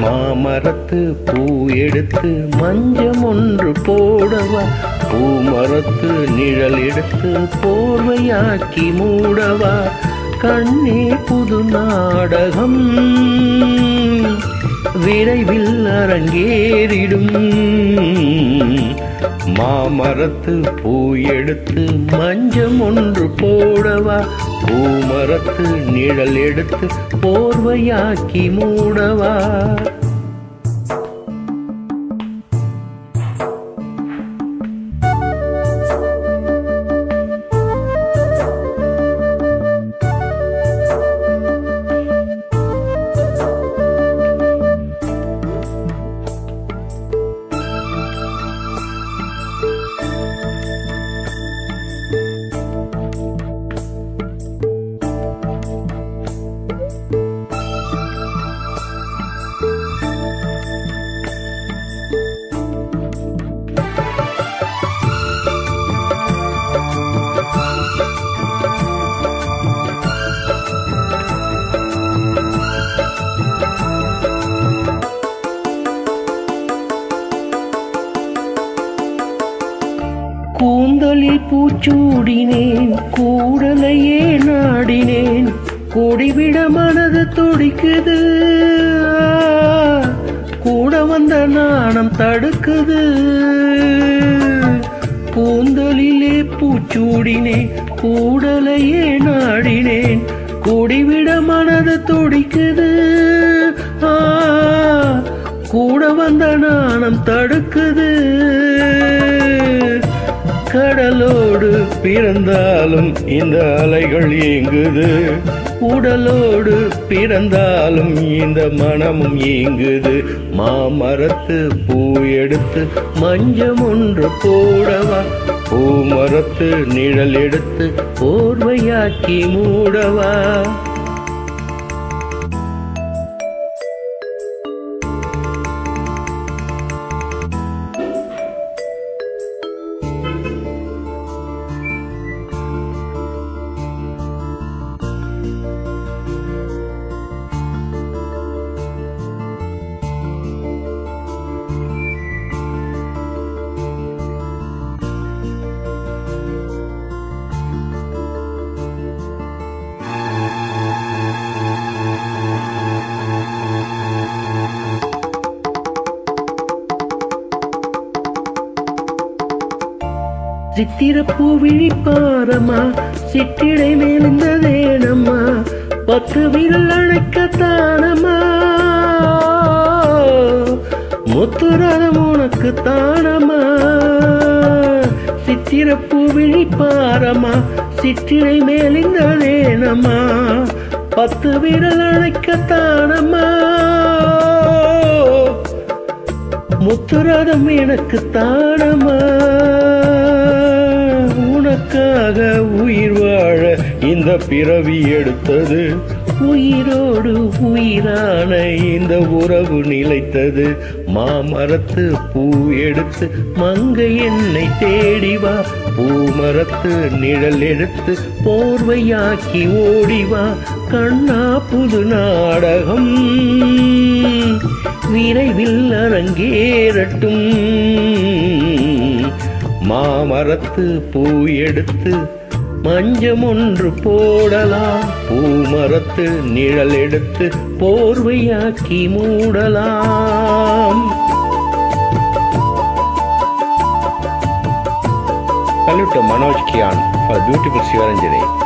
மாமரத்து பூ எடுத்து மஞ்சம் ஒன்று போடவா பூமரத்து நிழல் எடுத்து போர்வையாக்கி மூடவா கண்ணே புது நாடகம் விரைவில் அரங்கேறிடும் மாமரத்து பூ எடுத்து மஞ்சம் ஒன்று போடவா பூமரத்து நிழல் எடுத்து போர்வையாக்கி மூடவா கூந்தலில் பூச்சூடினேன் கூடலையே நாடினேன் கூடிவிட மனது துடிக்குது கூட வந்த நாணம் தடுக்குது கூந்தலிலே பூச்சூடினேன் கூடலையே நாடினேன் கூடிவிட மனது துடிக்குது ஆ, கூட வந்த நாணம் தடுக்குது கடலோடு பிறந்தாலும் இந்த அலைகள் ஏங்குது உடலோடு பிறந்தாலும் இந்த மனமும் ஏங்குது மாமரத்து பூ எடுத்து மஞ்சம் ஒன்று போடவா பூமரத்து நிழல் எடுத்து போர்வையாக்கி மூடவா சித்திரப்பூ விழிப்பாரம்மா சிற்றிடை மேலிந்ததேனம்மா பத்து விரல் அழைக்கத்தானம்மா முத்துரதம் உனக்கு தானம்மா சித்திரப்பூ விழிப்பாரம்மா சிற்றிடை மேலிந்ததேனம்மா பத்து விரல் அழைக்கத்தானம்மா முத்துரதம் எனக்கு தானமா உனக்காக உயிர் வாழ இந்த பிறவி எடுத்தது உயிரோடு உயிரான இந்த உறவு நிலைத்தது மாமரத்து பூ எடுத்து மங்கை என்னை தேடி வா பூமரத்து நிழல் எடுத்து போர்வையாக்கி ஓடிவா கண்ணா புது நாடகம் விரைவில் அரங்கேறட்டும் மாமரத்து பூ எடுத்து மஞ்சம் ஒன்று போடலாம் பூமரத்து நிழல் எடுத்து போர்வையாக்கி மூடலாம் Salute to Manoj Kian for beautiful Sivaranjani.